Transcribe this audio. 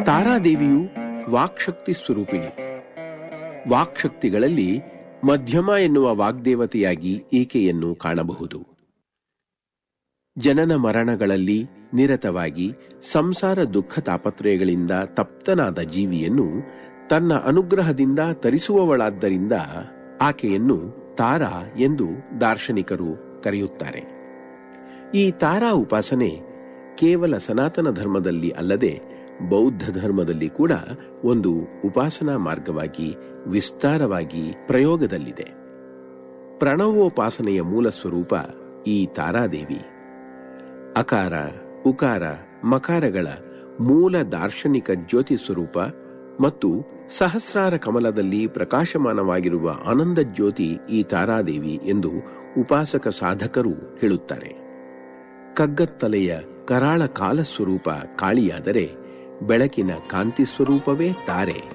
ತಾರಾದೇವಿಯು ವಾಕ್ಶಕ್ತಿ ಸ್ವರೂಪಿಣಿ ವಾಕ್ಶಕ್ತಿಗಳಲ್ಲಿ ಮಧ್ಯಮ ಎನ್ನುವ ವಾಗ್ದೇವತೆಯಾಗಿ ಈಕೆಯನ್ನು ಕಾಣಬಹುದು ಜನನ ಮರಣಗಳಲ್ಲಿ ನಿರತವಾಗಿ ಸಂಸಾರ ದುಃಖ ತಾಪತ್ರಯಗಳಿಂದ ತಪ್ತನಾದ ಜೀವಿಯನ್ನು ತನ್ನ ಅನುಗ್ರಹದಿಂದ ತರಿಸುವವಳಾದ್ದರಿಂದ ಆಕೆಯನ್ನು ತಾರಾ ಎಂದು ದಾರ್ಶನಿಕರು ಕರೆಯುತ್ತಾರೆ ಈ ತಾರಾ ಉಪಾಸನೆ ಕೇವಲ ಸನಾತನ ಧರ್ಮದಲ್ಲಿ ಅಲ್ಲದೆ ಬೌದ್ಧ ಧರ್ಮದಲ್ಲಿ ಕೂಡ ಒಂದು ಉಪಾಸನಾ ಮಾರ್ಗವಾಗಿ ವಿಸ್ತಾರವಾಗಿ ಪ್ರಯೋಗದಲ್ಲಿದೆ ಪ್ರಣವೋಪಾಸನೆಯ ಮೂಲ ಸ್ವರೂಪ ಈ ತಾರಾದೇವಿ ಅಕಾರ ಉಕಾರ ಮಕಾರಗಳ ಮೂಲ ದಾರ್ಶನಿಕ ಜ್ಯೋತಿ ಸ್ವರೂಪ ಮತ್ತು ಸಹಸ್ರಾರ ಕಮಲದಲ್ಲಿ ಪ್ರಕಾಶಮಾನವಾಗಿರುವ ಆನಂದ ಜ್ಯೋತಿ ಈ ತಾರಾದೇವಿ ಎಂದು ಉಪಾಸಕ ಸಾಧಕರು ಹೇಳುತ್ತಾರೆ ಕಗ್ಗತ್ತಲೆಯ ಕರಾಳ ಕಾಲ ಸ್ವರೂಪ ಕಾಳಿಯಾದರೆ ಬೆಳಕಿನ ಕಾಂತಿ ಸ್ವರೂಪವೇ ತಾರೆ